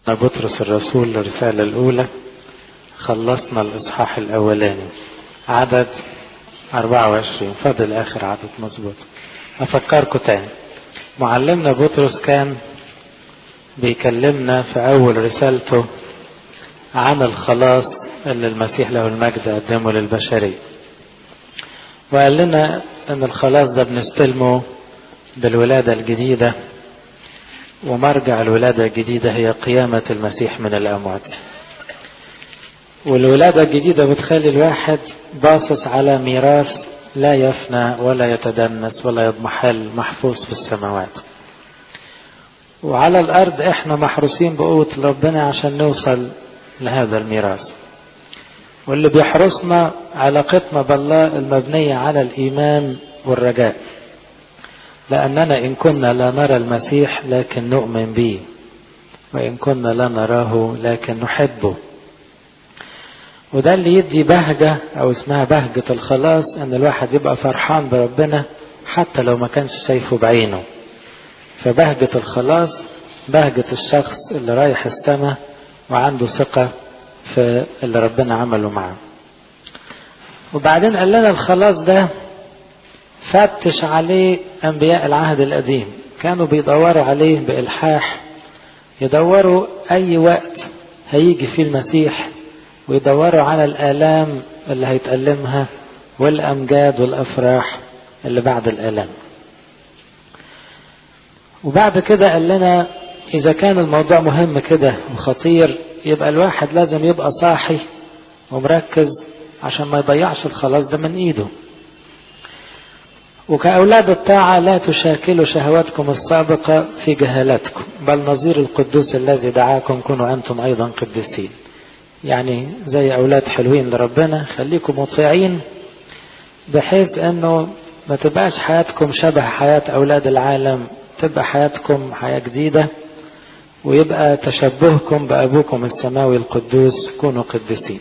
بطرس الرسول الرسالة الأولى خلصنا الإصحاح الأولاني عدد 24 فاضل آخر عدد مظبوط أفكركم تاني معلمنا بطرس كان بيكلمنا في أول رسالته عن الخلاص اللي المسيح له المجد قدمه للبشرية وقال لنا أن الخلاص ده بنستلمه بالولادة الجديدة ومرجع الولادة الجديدة هي قيامة المسيح من الأموات والولادة الجديدة بتخلي الواحد باصص على ميراث لا يفنى ولا يتدنس ولا يضمحل محفوظ في السماوات وعلى الأرض احنا محروسين بقوة ربنا عشان نوصل لهذا الميراث واللي بيحرسنا علاقتنا بالله المبنية على الإيمان والرجاء لأننا إن كنا لا نرى المسيح لكن نؤمن به وإن كنا لا نراه لكن نحبه وده اللي يدي بهجة أو اسمها بهجة الخلاص أن الواحد يبقى فرحان بربنا حتى لو ما كانش شايفه بعينه فبهجة الخلاص بهجة الشخص اللي رايح السماء وعنده ثقة في اللي ربنا عمله معاه وبعدين قال لنا الخلاص ده فتش عليه أنبياء العهد القديم كانوا بيدوروا عليه بإلحاح يدوروا أي وقت هيجي فيه المسيح ويدوروا على الآلام اللي هيتألمها والأمجاد والأفراح اللي بعد الآلام وبعد كده قال لنا إذا كان الموضوع مهم كده وخطير يبقى الواحد لازم يبقى صاحي ومركز عشان ما يضيعش الخلاص ده من إيده وكأولاد الطاعة لا تشاكلوا شهواتكم السابقة في جهالتكم بل نظير القدوس الذي دعاكم كونوا أنتم أيضا قديسين يعني زي أولاد حلوين لربنا خليكم مطيعين بحيث أنه ما تبقاش حياتكم شبه حياة أولاد العالم تبقى حياتكم حياة جديدة ويبقى تشبهكم بأبوكم السماوي القدوس كونوا قديسين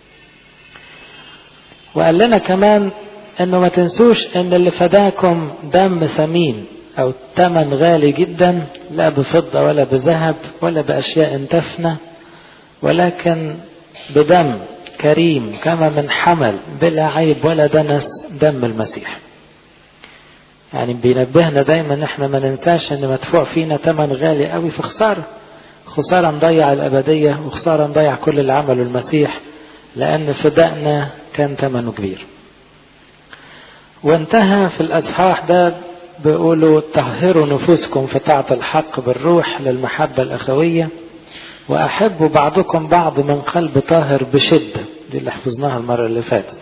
وقال لنا كمان انه ما تنسوش ان اللي فداكم دم ثمين او ثمن غالي جدا لا بفضة ولا بذهب ولا باشياء تفنى ولكن بدم كريم كما من حمل بلا عيب ولا دنس دم المسيح يعني بينبهنا دايما احنا ما ننساش ان مدفوع فينا ثمن غالي قوي في خسارة خسارة نضيع الأبدية وخسارة نضيع كل اللي عمله المسيح لأن فدائنا كان ثمنه كبير وانتهى في الأصحاح ده بيقولوا طهروا نفوسكم في طاعة الحق بالروح للمحبة الأخوية وأحبوا بعضكم بعض من قلب طاهر بشدة دي اللي حفظناها المرة اللي فاتت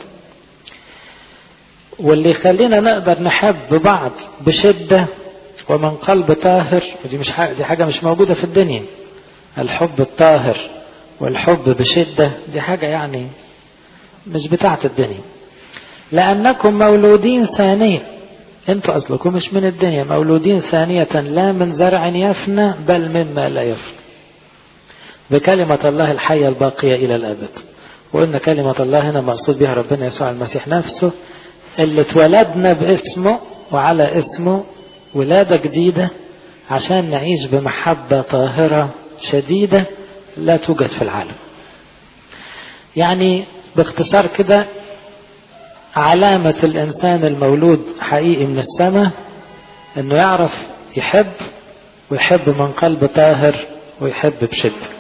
واللي يخلينا نقدر نحب بعض بشدة ومن قلب طاهر ودي مش حاجة دي حاجة مش موجودة في الدنيا الحب الطاهر والحب بشدة دي حاجة يعني مش بتاعت الدنيا لأنكم مولودين ثانية انتوا أصلكم مش من الدنيا مولودين ثانية لا من زرع يفنى بل مما لا يفنى بكلمة الله الحية الباقية إلى الأبد وقلنا كلمة الله هنا مقصود بها ربنا يسوع المسيح نفسه اللي اتولدنا باسمه وعلى اسمه ولادة جديدة عشان نعيش بمحبة طاهرة شديدة لا توجد في العالم يعني باختصار كده علامة الإنسان المولود حقيقي من السماء إنه يعرف يحب ويحب من قلب طاهر ويحب بشدة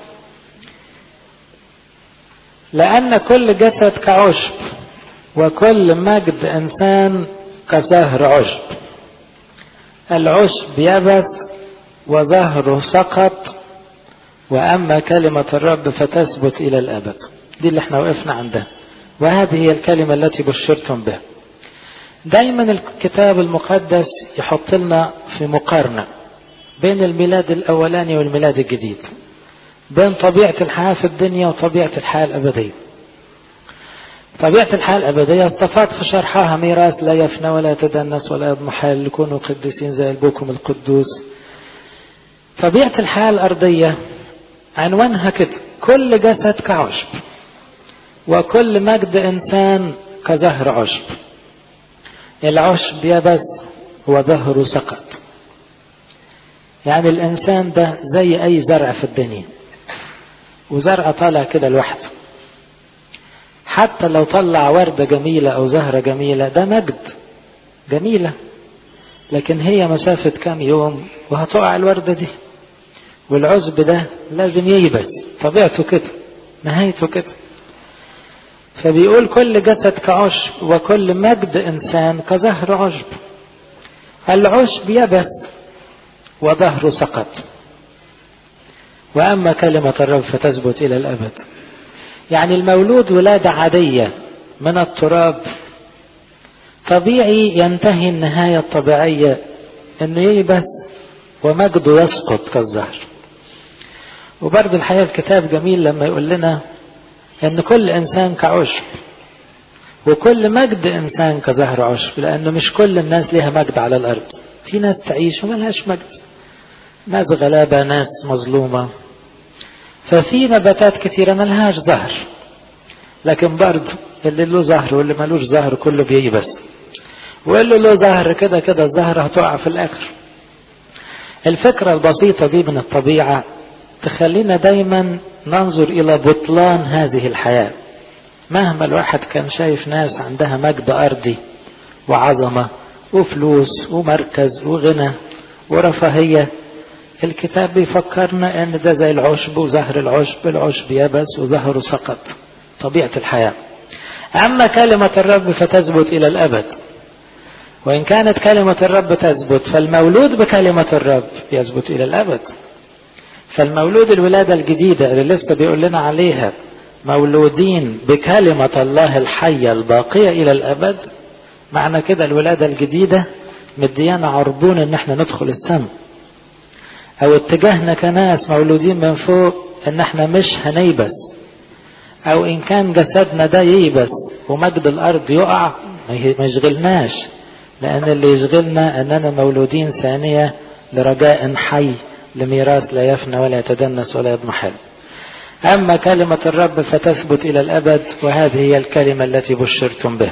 لأن كل جسد كعشب وكل مجد إنسان كزهر عشب العشب يبس وزهره سقط وأما كلمة الرب فتثبت إلى الأبد دي اللي احنا وقفنا عندها وهذه هي الكلمة التي بشرتم بها دايما الكتاب المقدس يحط لنا في مقارنة بين الميلاد الأولاني والميلاد الجديد بين طبيعة الحياة في الدنيا وطبيعة الحياة الأبدية طبيعة الحياة الأبدية استفاد في شرحها ميراث لا يفنى ولا يتدنس ولا يضمحل لكونوا قديسين زي أبوكم القدوس طبيعة الحياة الأرضية عنوانها كده كل جسد كعشب وكل مجد إنسان كزهر عشب العشب يبس وظهره سقط يعني الإنسان ده زي أي زرع في الدنيا وزرع طالع كده لوحده حتى لو طلع وردة جميلة أو زهرة جميلة ده مجد جميلة لكن هي مسافة كام يوم وهتقع الوردة دي والعزب ده لازم ييبس طبيعته كده نهايته كده فبيقول كل جسد كعشب وكل مجد إنسان كزهر عشب العشب يبس وظهره سقط وأما كلمة الرب فتثبت إلى الأبد يعني المولود ولادة عادية من التراب طبيعي ينتهي النهاية الطبيعية انه ييبس ومجده يسقط كالزهر وبرضه الحقيقة الكتاب جميل لما يقول لنا ان كل انسان كعشب وكل مجد انسان كزهر عشب لانه مش كل الناس ليها مجد على الارض في ناس تعيش وما لهاش مجد ناس غلابة ناس مظلومة ففي نباتات كثيرة ما لهاش زهر لكن برضه اللي له زهر واللي ملوش زهر كله بييبس واللي له زهر كده كده الزهر هتقع في الاخر الفكرة البسيطة دي من الطبيعة تخلينا دايما ننظر الى بطلان هذه الحياة مهما الواحد كان شايف ناس عندها مجد ارضي وعظمة وفلوس ومركز وغنى ورفاهية الكتاب بيفكرنا ان ده زي العشب وزهر العشب العشب يبس وزهره سقط طبيعة الحياة أما كلمة الرب فتثبت إلى الأبد وإن كانت كلمة الرب تثبت فالمولود بكلمة الرب يثبت إلى الأبد فالمولود الولادة الجديدة اللي لسه بيقول لنا عليها مولودين بكلمة الله الحية الباقية إلى الأبد معنى كده الولادة الجديدة مديانا عربون إن احنا ندخل السماء أو اتجاهنا كناس مولودين من فوق إن احنا مش هنيبس أو إن كان جسدنا ده ييبس ومجد الأرض يقع ما يشغلناش لأن اللي يشغلنا أننا مولودين ثانية لرجاء حي لميراث لا يفنى ولا يتدنس ولا يضمحل أما كلمة الرب فتثبت إلى الأبد وهذه هي الكلمة التي بشرتم بها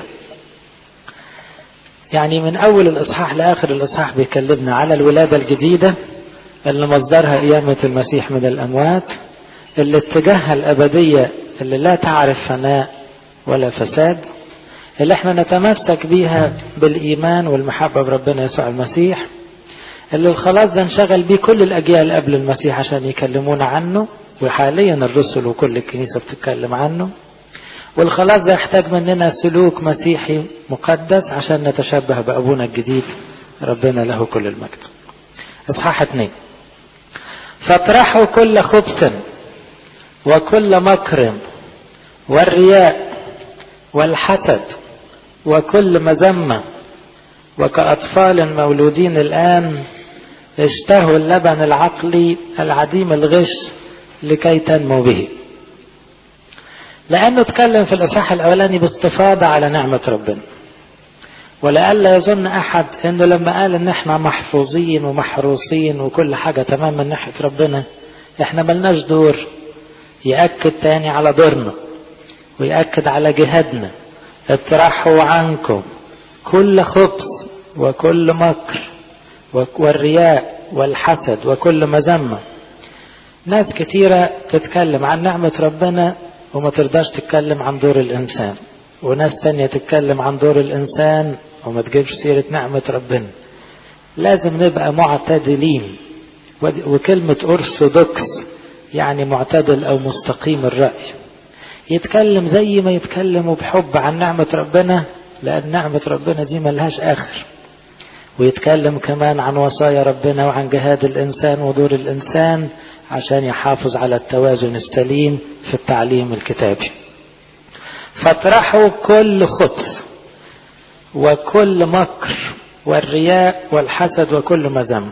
يعني من أول الإصحاح لآخر الإصحاح بيكلمنا على الولادة الجديدة اللي مصدرها قيامة المسيح من الأموات اللي اتجاهها الأبدية اللي لا تعرف فناء ولا فساد اللي احنا نتمسك بيها بالإيمان والمحبة بربنا يسوع المسيح اللي الخلاص ده انشغل بيه كل الأجيال قبل المسيح عشان يكلمونا عنه وحاليا الرسل وكل الكنيسة بتتكلم عنه والخلاص ده يحتاج مننا سلوك مسيحي مقدس عشان نتشبه بأبونا الجديد ربنا له كل المجد اصحاح اثنين فاطرحوا كل خبث وكل مكر والرياء والحسد وكل مذمة وكأطفال مولودين الآن اشتهوا اللبن العقلي العديم الغش لكي تنمو به لأنه اتكلم في الإصحاح الأولاني باستفاضة على نعمة ربنا ولئلا يظن أحد أنه لما قال إن إحنا محفوظين ومحروسين وكل حاجة تمام من ناحية ربنا إحنا ملناش دور يأكد تاني على دورنا ويأكد على جهادنا اطرحوا عنكم كل خبث وكل مكر والرياء والحسد وكل مذمة ناس كتيرة تتكلم عن نعمة ربنا وما ترضاش تتكلم عن دور الإنسان وناس تانية تتكلم عن دور الإنسان وما تجيبش سيرة نعمة ربنا لازم نبقى معتدلين وكلمة أرثوذكس يعني معتدل أو مستقيم الرأي يتكلم زي ما يتكلموا بحب عن نعمة ربنا لأن نعمة ربنا دي ملهاش آخر ويتكلم كمان عن وصايا ربنا وعن جهاد الإنسان ودور الإنسان عشان يحافظ على التوازن السليم في التعليم الكتابي فاطرحوا كل خبث وكل مكر والرياء والحسد وكل مذم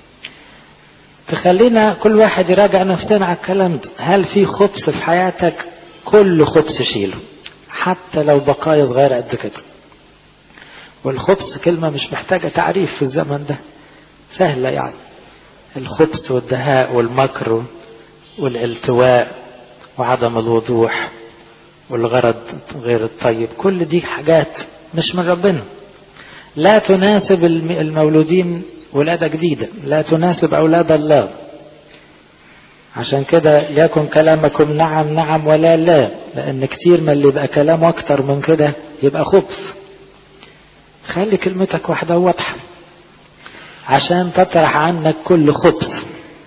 تخلينا كل واحد يراجع نفسنا على الكلام ده هل في خبث في حياتك كل خبث شيله حتى لو بقايا صغيرة قد كده والخبث كلمة مش محتاجة تعريف في الزمن ده سهلة يعني الخبث والدهاء والمكر والالتواء وعدم الوضوح والغرض غير الطيب كل دي حاجات مش من ربنا لا تناسب المولودين ولادة جديدة لا تناسب أولاد الله عشان كده يكن كلامكم نعم نعم ولا لا لأن كتير من اللي يبقى كلامه أكتر من كده يبقى خبث خلي كلمتك واحدة واضحة عشان تطرح عنك كل خبث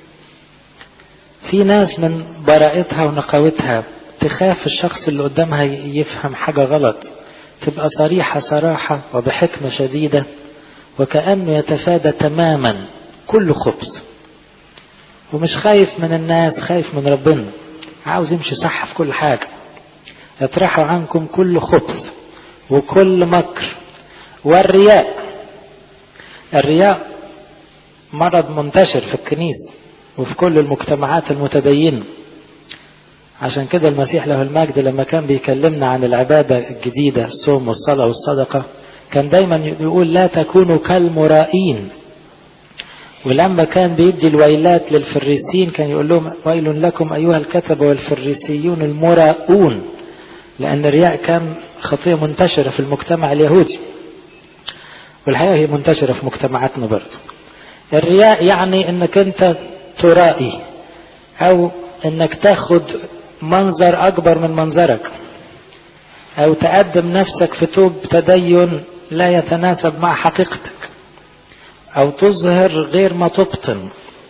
في ناس من براءتها ونقاوتها تخاف الشخص اللي قدامها يفهم حاجة غلط تبقى صريحة صراحة وبحكمة شديدة وكأنه يتفادى تماما كل خبث ومش خايف من الناس خايف من ربنا عاوز يمشي صح في كل حاجة اطرحوا عنكم كل خبث وكل مكر والرياء الرياء مرض منتشر في الكنيسة وفي كل المجتمعات المتدينة عشان كده المسيح له المجد لما كان بيكلمنا عن العبادة الجديدة الصوم والصلاة والصدقة كان دايما يقول لا تكونوا كالمرائين ولما كان بيدي الويلات للفريسين كان يقول لهم ويل لكم أيها الكتبة والفريسيون المراؤون لأن الرياء كان خطية منتشرة في المجتمع اليهودي والحقيقة هي منتشرة في مجتمعاتنا برضه الرياء يعني انك انت ترائي او انك تاخد منظر اكبر من منظرك او تقدم نفسك في توب تدين لا يتناسب مع حقيقتك او تظهر غير ما تبطن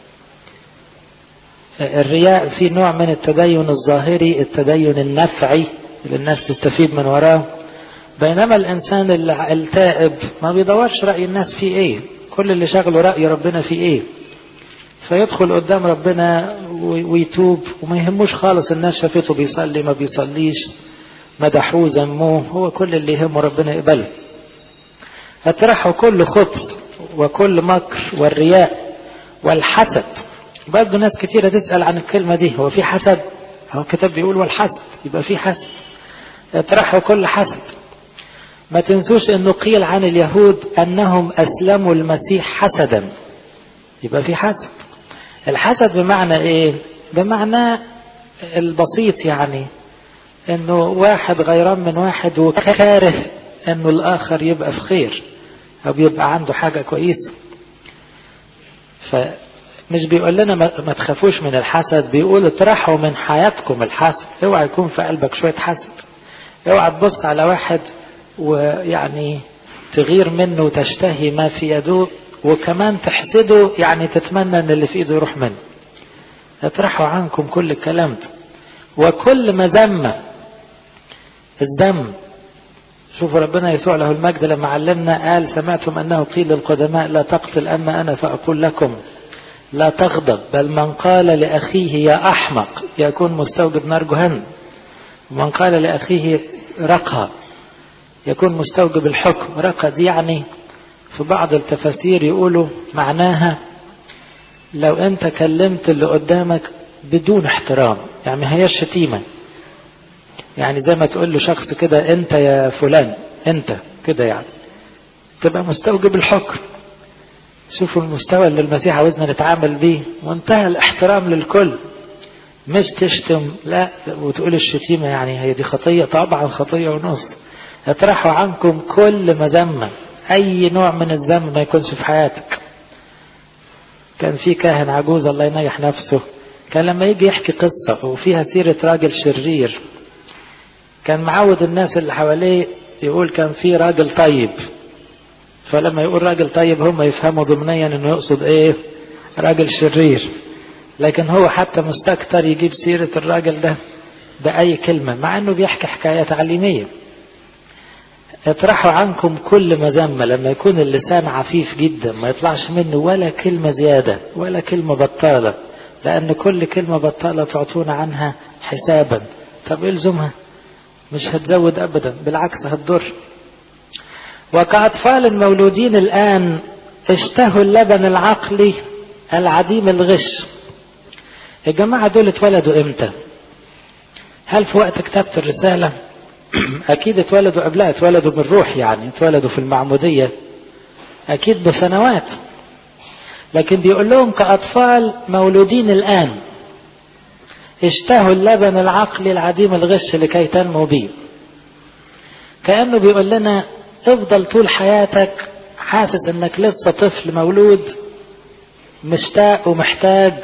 الرياء في نوع من التدين الظاهري التدين النفعي اللي الناس تستفيد من وراه بينما الانسان التائب ما بيدورش راي الناس فيه ايه كل اللي شغله راي ربنا فيه ايه فيدخل قدام ربنا ويتوب وما يهموش خالص الناس شافته بيصلي ما بيصليش مدحوه ذموه هو كل اللي يهمه ربنا يقبله اطرحوا كل خبث وكل مكر والرياء والحسد برضه ناس كتيرة تسأل عن الكلمة دي هو في حسد هو الكتاب بيقول والحسد يبقى في حسد اطرحوا كل حسد ما تنسوش انه قيل عن اليهود انهم اسلموا المسيح حسدا يبقى في حسد الحسد بمعنى ايه بمعنى البسيط يعني انه واحد غيران من واحد وكاره انه الاخر يبقى في خير او يبقى عنده حاجة كويسة فمش بيقول لنا ما تخافوش من الحسد بيقول اطرحوا من حياتكم الحسد اوعى يكون في قلبك شوية حسد اوعى تبص على واحد ويعني تغير منه وتشتهي ما في يده وكمان تحسده يعني تتمنى ان اللي في ايده يروح منه اطرحوا عنكم كل الكلام ده وكل مذمة الذم شوفوا ربنا يسوع له المجد لما علمنا قال سمعتم انه قيل للقدماء لا تقتل اما انا فاقول لكم لا تغضب بل من قال لاخيه يا احمق يكون مستوجب نار جهنم ومن قال لاخيه رقى يكون مستوجب الحكم رقى دي يعني في بعض التفاسير يقولوا معناها لو انت كلمت اللي قدامك بدون احترام يعني ما هياش شتيمة يعني زي ما تقول له شخص كده انت يا فلان انت كده يعني تبقى مستوجب الحكم شوفوا المستوى اللي المسيح عاوزنا نتعامل بيه وانتهى الاحترام للكل مش تشتم لا وتقول الشتيمة يعني هي دي خطية طبعا خطية ونص اطرحوا عنكم كل مذمة اي نوع من الذنب ما يكونش في حياتك كان في كاهن عجوز الله ينيح نفسه كان لما يجي يحكي قصة وفيها سيرة راجل شرير كان معود الناس اللي حواليه يقول كان في راجل طيب فلما يقول راجل طيب هم يفهموا ضمنيا انه يقصد ايه راجل شرير لكن هو حتى مستكتر يجيب سيرة الراجل ده بأي كلمة مع انه بيحكي حكاية تعليمية اطرحوا عنكم كل مذمة لما يكون اللسان عفيف جدا ما يطلعش منه ولا كلمة زيادة ولا كلمة بطالة لأن كل كلمة بطالة تعطون عنها حسابا طب الزمها مش هتزود أبدا بالعكس هتضر وكأطفال المولودين الآن اشتهوا اللبن العقلي العديم الغش الجماعة دول اتولدوا امتى هل في وقت كتابة الرسالة أكيد اتولدوا قبلها اتولدوا بالروح يعني اتولدوا في المعمودية أكيد بسنوات لكن بيقول لهم كأطفال مولودين الآن اشتهوا اللبن العقلي العديم الغش لكي تنمو به كأنه بيقول لنا افضل طول حياتك حاسس انك لسه طفل مولود مشتاق ومحتاج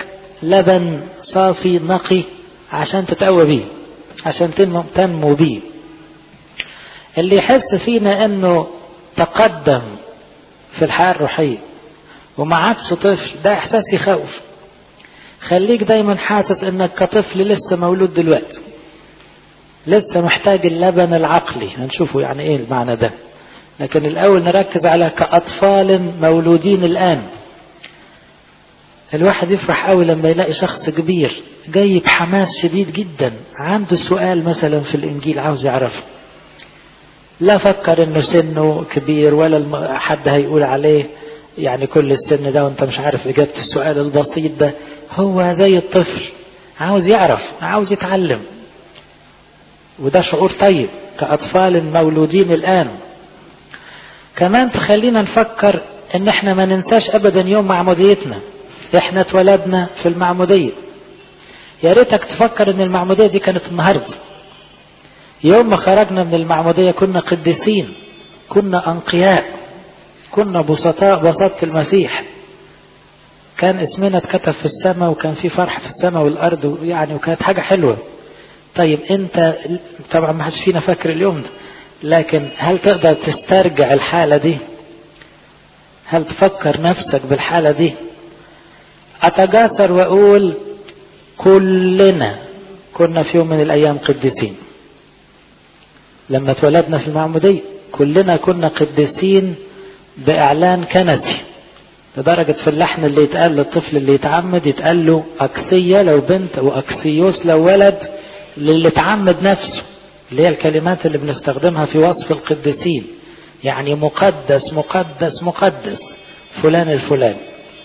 لبن صافي نقي عشان تتقوى بيه عشان تنمو بيه اللي يحس فينا انه تقدم في الحياة الروحية وما عادش طفل ده احساس يخوف خليك دايما حاسس انك كطفل لسه مولود دلوقتي لسه محتاج اللبن العقلي هنشوفه يعني ايه المعنى ده لكن الاول نركز على كاطفال مولودين الان الواحد يفرح قوي لما يلاقي شخص كبير جاي بحماس شديد جدا عنده سؤال مثلا في الانجيل عاوز يعرفه لا فكر انه سنه كبير ولا حد هيقول عليه يعني كل السن ده وانت مش عارف اجابه السؤال البسيط ده هو زي الطفل عاوز يعرف عاوز يتعلم وده شعور طيب كأطفال مولودين الآن كمان تخلينا نفكر ان احنا ما ننساش ابدا يوم معموديتنا احنا اتولدنا في المعمودية يا ريتك تفكر ان المعمودية دي كانت النهاردة يوم ما خرجنا من المعمودية كنا قديسين كنا انقياء كنا بسطاء بساطة المسيح كان اسمنا اتكتب في السماء وكان في فرح في السماء والارض يعني وكانت حاجة حلوة طيب انت طبعا ما حدش فينا فاكر اليوم ده لكن هل تقدر تسترجع الحالة دي هل تفكر نفسك بالحالة دي اتجاسر واقول كلنا كنا في يوم من الايام قديسين لما اتولدنا في المعمودية كلنا كنا قديسين باعلان كنسي لدرجة في اللحن اللي يتقال للطفل اللي يتعمد يتقال له أكسية لو بنت وأكسيوس لو ولد للي اتعمد نفسه اللي هي الكلمات اللي بنستخدمها في وصف القديسين يعني مقدس مقدس مقدس فلان الفلان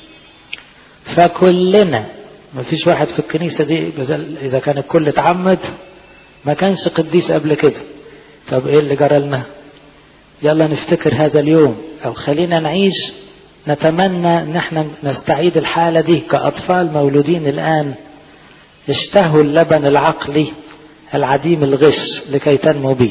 فكلنا ما فيش واحد في الكنيسة دي إذا كان الكل اتعمد ما كانش قديس قبل كده طب إيه اللي جرى لنا يلا نفتكر هذا اليوم أو خلينا نعيش نتمنى ان احنا نستعيد الحالة دي كأطفال مولودين الآن اشتهوا اللبن العقلي العديم الغش لكي تنمو به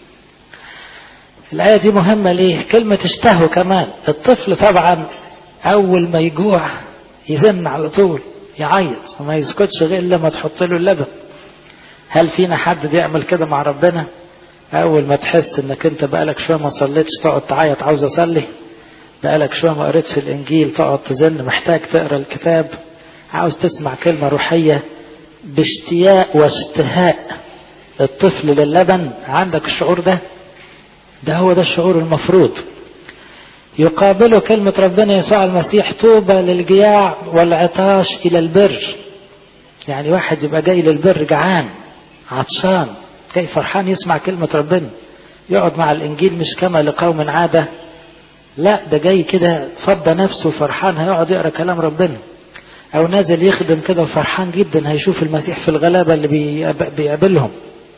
الآية دي مهمة ليه كلمة اشتهوا كمان الطفل طبعا أول ما يجوع يزن على طول يعيط وما يسكتش غير لما تحط له اللبن هل فينا حد بيعمل كده مع ربنا أول ما تحس إنك أنت بقالك شوية ما صليتش تقعد تعيط عاوز أصلي بقالك شوية ما قريتش الإنجيل تقعد تزن محتاج تقرا الكتاب عاوز تسمع كلمة روحية باشتياق واشتهاء الطفل للبن عندك الشعور ده ده هو ده الشعور المفروض يقابله كلمة ربنا يسوع المسيح طوبى للجياع والعطاش إلى البر يعني واحد يبقى جاي للبر جعان عطشان جاي فرحان يسمع كلمة ربنا يقعد مع الإنجيل مش كما لقوم عادة لا ده جاي كده فضى نفسه فرحان هيقعد يقرا كلام ربنا او نازل يخدم كده وفرحان جدا هيشوف المسيح في الغلابه اللي بيقابلهم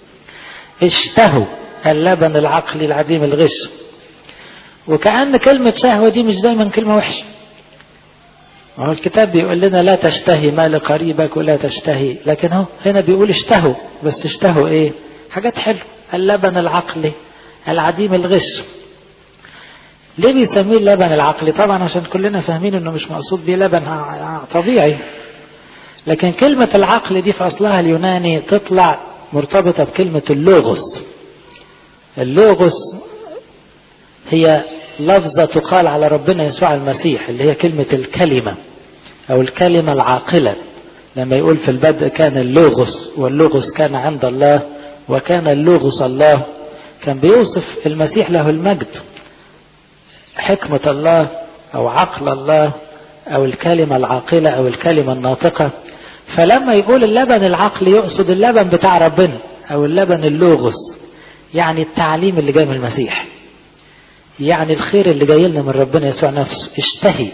اشتهوا اللبن العقلي العديم الغش وكأن كلمة شهوة دي مش دايما كلمة وحشة هو الكتاب بيقول لنا لا تشتهي ما لقريبك ولا تشتهي لكن هو هنا بيقول اشتهوا بس اشتهوا ايه حاجات حلوة اللبن العقلي العديم الغش ليه بيسميه اللبن العقلي طبعا عشان كلنا فاهمين انه مش مقصود بيه لبن طبيعي لكن كلمة العقل دي في اصلها اليوناني تطلع مرتبطة بكلمة اللوغوس اللوغوس هي لفظة تقال على ربنا يسوع المسيح اللي هي كلمة الكلمة او الكلمة العاقلة لما يقول في البدء كان اللوغوس واللوغوس كان عند الله وكان اللوغوس الله كان بيوصف المسيح له المجد حكمة الله أو عقل الله أو الكلمة العاقلة أو الكلمة الناطقة فلما يقول اللبن العقلي يقصد اللبن بتاع ربنا أو اللبن اللوغوس يعني التعليم اللي جاي من المسيح يعني الخير اللي جاي لنا من ربنا يسوع نفسه اشتهي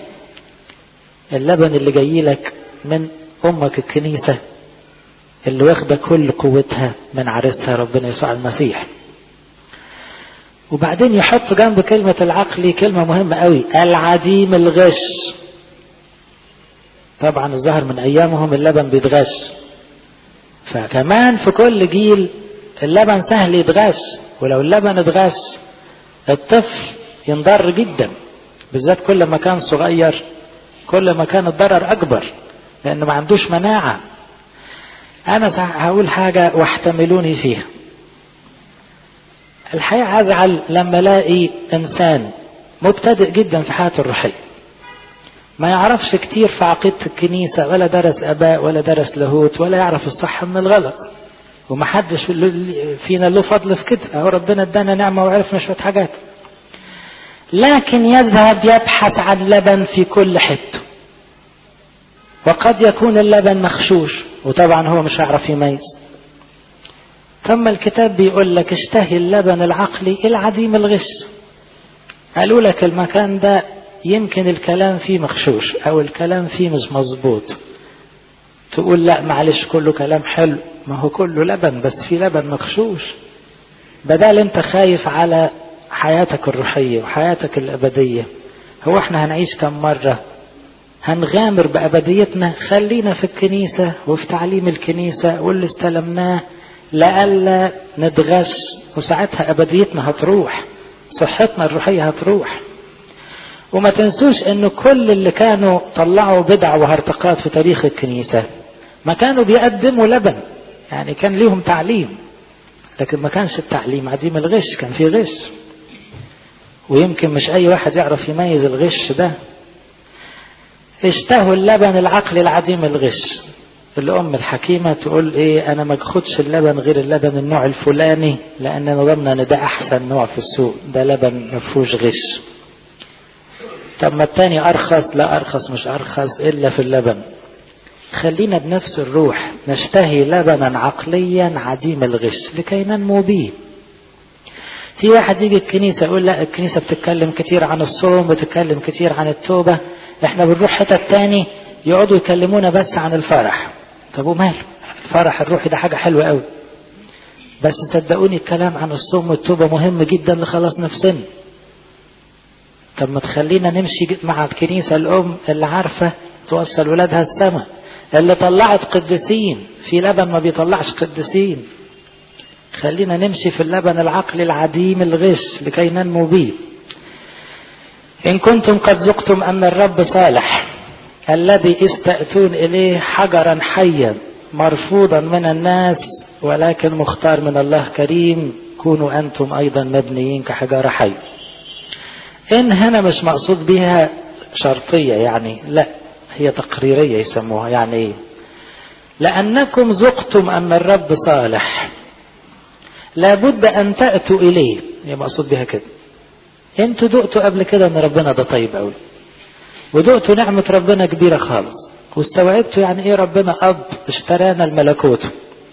اللبن اللي جاي لك من أمك الكنيسة اللي واخدة كل قوتها من عرسها ربنا يسوع المسيح وبعدين يحط جنب كلمة العقل كلمة مهمة قوي العديم الغش طبعا الظاهر من أيامهم اللبن بيتغش فكمان في كل جيل اللبن سهل يتغش ولو اللبن اتغش الطفل ينضر جدا بالذات كل ما كان صغير كل ما كان الضرر أكبر لأنه ما عندوش مناعة أنا هقول حاجة واحتملوني فيها الحقيقة أزعل لما ألاقي إنسان مبتدئ جدا في حياته الروحية ما يعرفش كتير في عقيدة الكنيسة ولا درس آباء ولا درس لاهوت ولا يعرف الصح من الغلط ومحدش فينا له فضل في كده أهو ربنا ادانا نعمة وعرفنا شوية حاجات لكن يذهب يبحث عن لبن في كل حتة وقد يكون اللبن مخشوش وطبعا هو مش هيعرف يميز ثم الكتاب بيقول لك اشتهي اللبن العقلي العديم الغش قالوا لك المكان ده يمكن الكلام فيه مخشوش او الكلام فيه مش مظبوط تقول لا معلش كله كلام حلو ما هو كله لبن بس في لبن مخشوش بدل انت خايف على حياتك الروحية وحياتك الأبدية هو احنا هنعيش كم مرة هنغامر بأبديتنا خلينا في الكنيسة وفي تعليم الكنيسة واللي استلمناه لألا نتغش وساعتها أبديتنا هتروح صحتنا الروحية هتروح وما تنسوش ان كل اللي كانوا طلعوا بدع وهرطقات في تاريخ الكنيسة ما كانوا بيقدموا لبن يعني كان ليهم تعليم لكن ما كانش التعليم عديم الغش كان في غش ويمكن مش اي واحد يعرف يميز الغش ده اشتهوا اللبن العقل العديم الغش الام الحكيمة تقول ايه انا ما اخدش اللبن غير اللبن النوع الفلاني لان نظرنا ان ده احسن نوع في السوق ده لبن ما فيهوش غش طب ما التاني ارخص لا ارخص مش ارخص الا في اللبن خلينا بنفس الروح نشتهي لبنا عقليا عديم الغش لكي ننمو به في واحد يجي الكنيسة يقول لا الكنيسة بتتكلم كتير عن الصوم بتتكلم كتير عن التوبة احنا بنروح حتة تاني يقعدوا يكلمونا بس عن الفرح طب وماله الفرح الروحي ده حاجة حلوة قوي بس صدقوني الكلام عن الصوم والتوبة مهم جدا لخلاص نفسنا طب ما تخلينا نمشي مع الكنيسة الأم اللي عارفة توصل ولادها السماء اللي طلعت قديسين في لبن ما بيطلعش قديسين خلينا نمشي في اللبن العقل العديم الغش لكي ننمو به إن كنتم قد ذقتم أن الرب صالح الذي استأتون إليه حجرا حيا مرفوضا من الناس ولكن مختار من الله كريم كونوا أنتم أيضا مبنيين كحجارة حي إن هنا مش مقصود بها شرطية يعني لا هي تقريرية يسموها يعني إيه لأنكم ذقتم أن الرب صالح لابد أن تأتوا إليه هي مقصود بها كده انتوا دقتوا قبل كده ان ربنا ده طيب قوي ودقتوا نعمة ربنا كبيرة خالص واستوعبتوا يعني ايه ربنا اب اشترانا الملكوت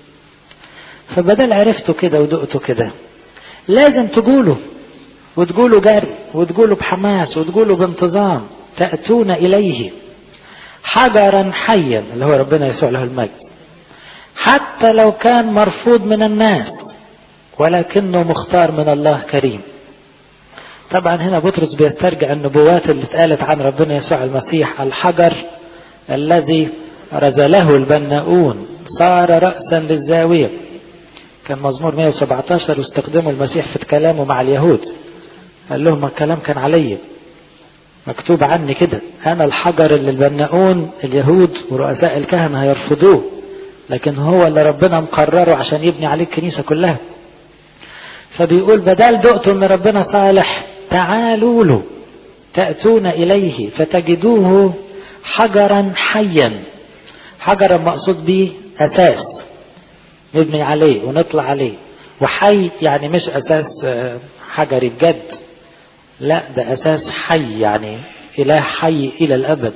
فبدل عرفتوا كده ودقتوا كده لازم تقولوا وتقولوا جري وتقولوا بحماس وتقولوا بانتظام تأتون إليه حجرا حيا اللي هو ربنا يسوع له المجد حتى لو كان مرفوض من الناس ولكنه مختار من الله كريم طبعا هنا بطرس بيسترجع النبوات اللي اتقالت عن ربنا يسوع المسيح الحجر الذي رزله البناؤون صار رأسا للزاوية كان مزمور 117 واستخدمه المسيح في كلامه مع اليهود قال لهم الكلام كان علي مكتوب عني كده انا الحجر اللي البناؤون اليهود ورؤساء الكهنة هيرفضوه لكن هو اللي ربنا مقرره عشان يبني عليه الكنيسة كلها فبيقول بدل دقتوا ان ربنا صالح تعالوا له تأتون إليه فتجدوه حجرا حيا حجرا مقصود به أساس نبني عليه ونطلع عليه وحي يعني مش أساس حجري بجد لا ده أساس حي يعني إله حي إلى الأبد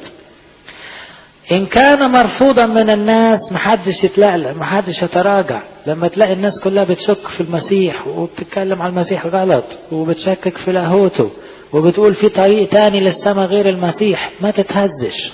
إن كان مرفوضا من الناس محدش يتلقلق محدش يتراجع لما تلاقي الناس كلها بتشك في المسيح وبتتكلم عن المسيح غلط وبتشكك في لاهوته وبتقول في طريق تاني للسماء غير المسيح ما تتهزش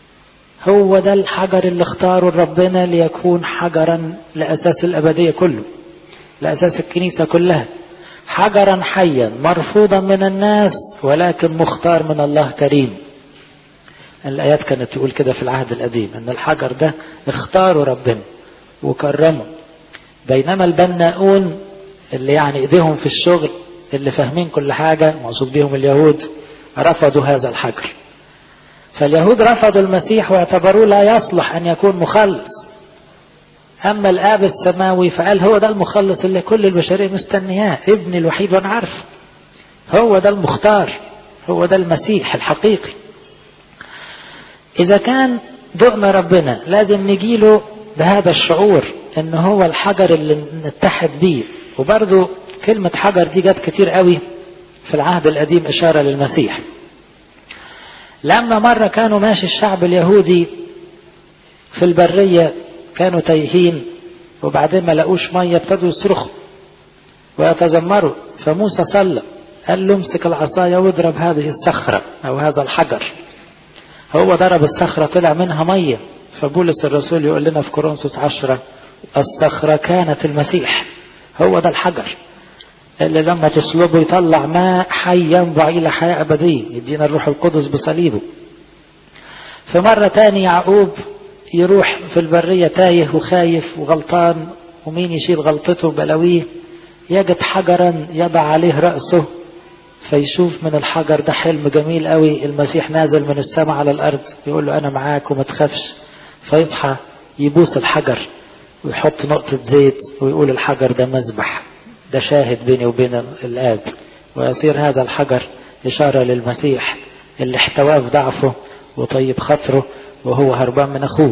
هو ده الحجر اللي اختاره ربنا ليكون حجرا لأساس الأبدية كله لأساس الكنيسة كلها حجرا حيا مرفوضا من الناس ولكن مختار من الله كريم الآيات كانت تقول كده في العهد القديم أن الحجر ده اختاروا ربنا وكرمه بينما البناؤون اللي يعني ايديهم في الشغل اللي فاهمين كل حاجة مقصود بيهم اليهود رفضوا هذا الحجر فاليهود رفضوا المسيح واعتبروه لا يصلح أن يكون مخلص أما الآب السماوي فقال هو ده المخلص اللي كل البشرية مستنياه ابني الوحيد وأنا عارفه هو ده المختار هو ده المسيح الحقيقي إذا كان دقنا ربنا لازم نجيله بهذا الشعور إن هو الحجر اللي نتحد بيه وبرضه كلمة حجر دي جت كتير قوي في العهد القديم إشارة للمسيح لما مرة كانوا ماشي الشعب اليهودي في البرية كانوا تايهين وبعدين ما لقوش مية ابتدوا يصرخوا ويتذمروا فموسى صلى قال له امسك العصاية واضرب هذه الصخرة أو هذا الحجر هو ضرب الصخرة طلع منها مية فبولس الرسول يقول لنا في كورنثوس عشرة الصخرة كانت المسيح هو ده الحجر اللي لما تصلبه يطلع ماء حي ينبع إلى حياة أبدية يدينا الروح القدس بصليبه في مرة تاني يعقوب يروح في البرية تايه وخايف وغلطان ومين يشيل غلطته بلاويه يجد حجرا يضع عليه رأسه فيشوف من الحجر ده حلم جميل قوي المسيح نازل من السماء على الأرض يقول له أنا معاك وما تخافش فيصحى يبوس الحجر ويحط نقطة زيت ويقول الحجر ده مذبح ده شاهد بيني وبين الآب ويصير هذا الحجر إشارة للمسيح اللي احتواه في ضعفه وطيب خاطره وهو هربان من أخوه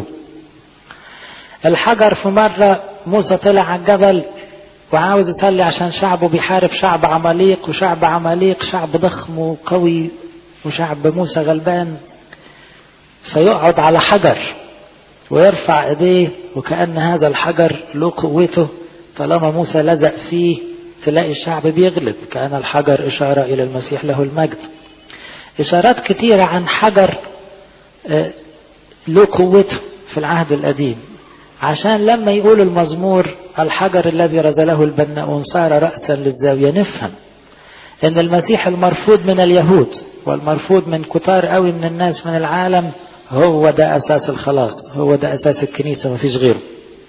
الحجر في مرة موسى طلع على الجبل وعاوز يصلي عشان شعبه بيحارب شعب عماليق وشعب عماليق شعب ضخم وقوي وشعب موسى غلبان فيقعد على حجر ويرفع ايديه وكأن هذا الحجر له قوته طالما موسى لزق فيه تلاقي الشعب بيغلب كأن الحجر إشارة إلى المسيح له المجد إشارات كثيرة عن حجر له قوته في العهد القديم عشان لما يقول المزمور الحجر الذي رزله البناؤون صار رأسا للزاوية نفهم ان المسيح المرفوض من اليهود والمرفوض من كتار قوي من الناس من العالم هو ده اساس الخلاص هو ده اساس الكنيسة مفيش غيره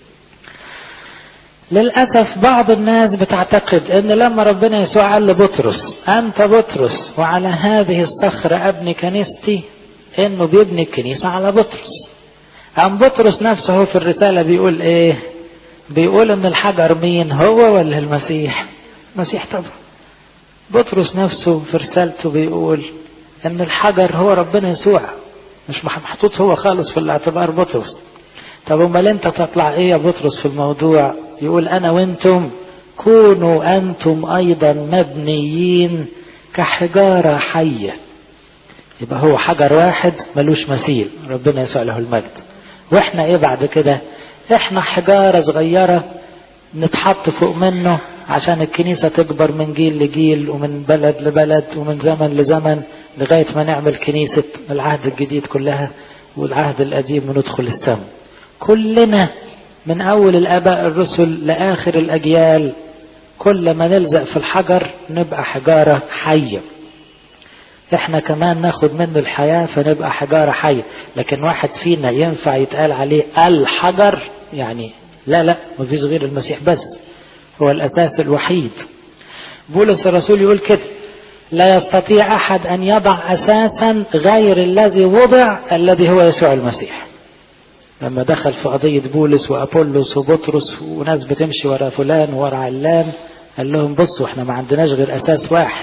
للأسف بعض الناس بتعتقد ان لما ربنا يسوع قال لبطرس انت بطرس وعلى هذه الصخرة ابني كنيستي انه بيبني الكنيسة على بطرس أم بطرس نفسه في الرسالة بيقول إيه بيقول إن الحجر مين هو ولا المسيح المسيح طبعا بطرس نفسه في رسالته بيقول إن الحجر هو ربنا يسوع مش محطوط هو خالص في الاعتبار بطرس طب امال انت تطلع ايه يا بطرس في الموضوع يقول انا وانتم كونوا انتم ايضا مبنيين كحجارة حية يبقى هو حجر واحد ملوش مثيل ربنا يسوع له المجد واحنا ايه بعد كده احنا حجارة صغيرة نتحط فوق منه عشان الكنيسة تكبر من جيل لجيل ومن بلد لبلد ومن زمن لزمن لغاية ما نعمل كنيسة العهد الجديد كلها والعهد القديم وندخل السماء كلنا من أول الآباء الرسل لآخر الأجيال كل ما نلزق في الحجر نبقى حجارة حية احنا كمان ناخد منه الحياة فنبقى حجارة حية لكن واحد فينا ينفع يتقال عليه الحجر يعني لا لا مفيش غير المسيح بس هو الأساس الوحيد بولس الرسول يقول كده لا يستطيع أحد أن يضع أساسا غير الذي وضع الذي هو يسوع المسيح لما دخل في قضية بولس وأبولس وبطرس وناس بتمشي ورا فلان ورا علان قال لهم بصوا احنا ما عندناش غير أساس واحد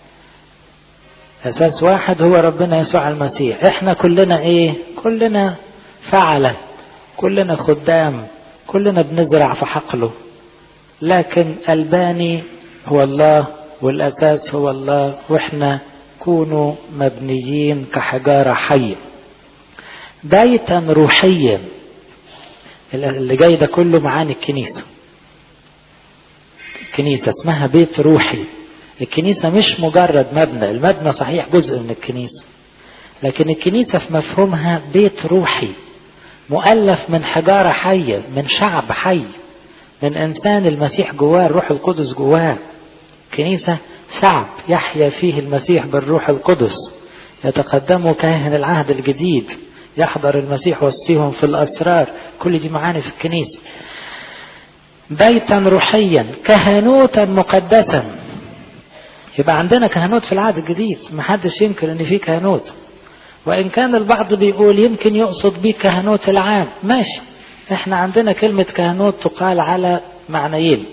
أساس واحد هو ربنا يسوع المسيح احنا كلنا ايه كلنا فعلة كلنا خدام كلنا بنزرع في حقله لكن الباني هو الله والأساس هو الله واحنا كونوا مبنيين كحجارة حية بيتا روحيا اللي جاي ده كله معاني الكنيسة الكنيسة اسمها بيت روحي الكنيسة مش مجرد مبنى المبنى صحيح جزء من الكنيسة لكن الكنيسة في مفهومها بيت روحي مؤلف من حجارة حية من شعب حي من إنسان المسيح جواه الروح القدس جواه كنيسة شعب يحيا فيه المسيح بالروح القدس يتقدموا كاهن العهد الجديد يحضر المسيح وسطهم في الأسرار كل دي معاني في الكنيسة بيتا روحيا كهنوتا مقدسا يبقى عندنا كهنوت في العهد الجديد ما حدش ينكر ان في كهنوت وإن كان البعض بيقول يمكن يقصد بيه كهنوت العام ماشي احنا عندنا كلمة كهنوت تقال على معنيين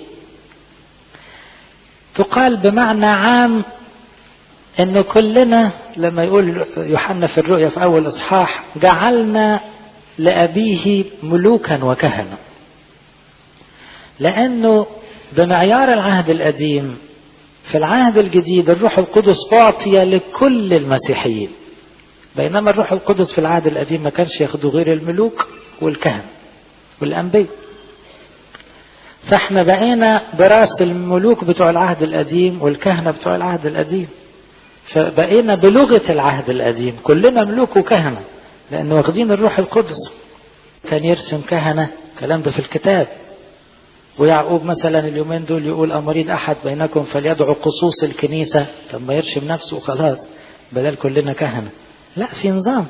تقال بمعنى عام ان كلنا لما يقول يوحنا في الرؤيا في اول اصحاح جعلنا لابيه ملوكا وكهنه لانه بمعيار العهد القديم في العهد الجديد الروح القدس اعطي لكل المسيحيين بينما الروح القدس في العهد القديم ما كانش ياخده غير الملوك والكهنه والانبياء فاحنا بقينا براس الملوك بتوع العهد القديم والكهنه بتوع العهد القديم فبقينا بلغة العهد القديم كلنا ملوك وكهنة لأن واخدين الروح القدس كان يرسم كهنة كلام ده في الكتاب ويعقوب مثلا اليومين دول يقول أمريد أحد بينكم فليدعو قصوص الكنيسة طب ما يرسم نفسه وخلاص بدل كلنا كهنة لا في نظام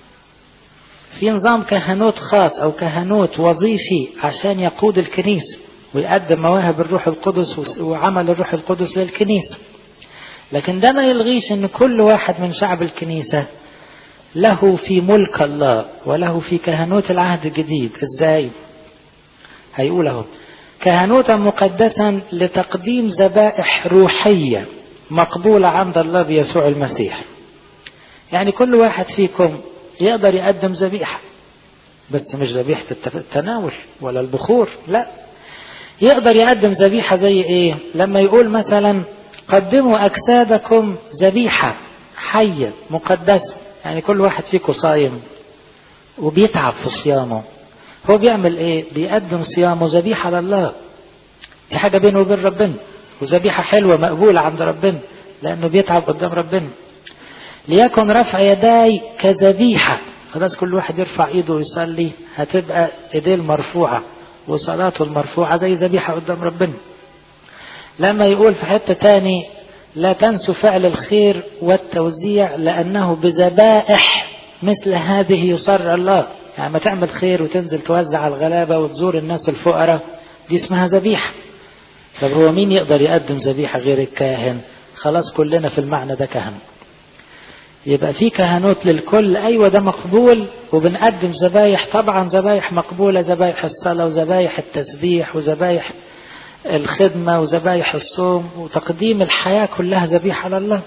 في نظام كهنوت خاص أو كهنوت وظيفي عشان يقود الكنيسة ويقدم مواهب الروح القدس وعمل الروح القدس للكنيسه لكن ده ما يلغيش ان كل واحد من شعب الكنيسة له في ملك الله وله في كهنوت العهد الجديد ازاي هيقول اهو كهنوتا مقدسا لتقديم ذبائح روحية مقبولة عند الله بيسوع المسيح يعني كل واحد فيكم يقدر يقدم ذبيحة بس مش ذبيحة التناول ولا البخور لا يقدر يقدم ذبيحة زي ايه لما يقول مثلا قدموا أجسادكم ذبيحة حية مقدسة يعني كل واحد فيكم صايم وبيتعب في صيامه هو بيعمل ايه بيقدم صيامه ذبيحة لله دي حاجة بينه وبين ربنا وذبيحة حلوة مقبولة عند ربنا لأنه بيتعب قدام ربنا ليكن رفع يداي كذبيحة خلاص كل واحد يرفع ايده ويصلي هتبقى ايديه المرفوعة وصلاته المرفوعة زي ذبيحة قدام ربنا لما يقول في حتة تاني لا تنسوا فعل الخير والتوزيع لأنه بذبائح مثل هذه يصر الله يعني ما تعمل خير وتنزل توزع على الغلابة وتزور الناس الفقراء دي اسمها ذبيحة طب هو مين يقدر يقدم ذبيحة غير الكاهن خلاص كلنا في المعنى ده كهن يبقى في كهنوت للكل ايوه ده مقبول وبنقدم ذبايح طبعا ذبايح مقبوله ذبايح الصلاه وذبايح التسبيح وذبايح الخدمة وذبايح الصوم وتقديم الحياة كلها ذبيحة لله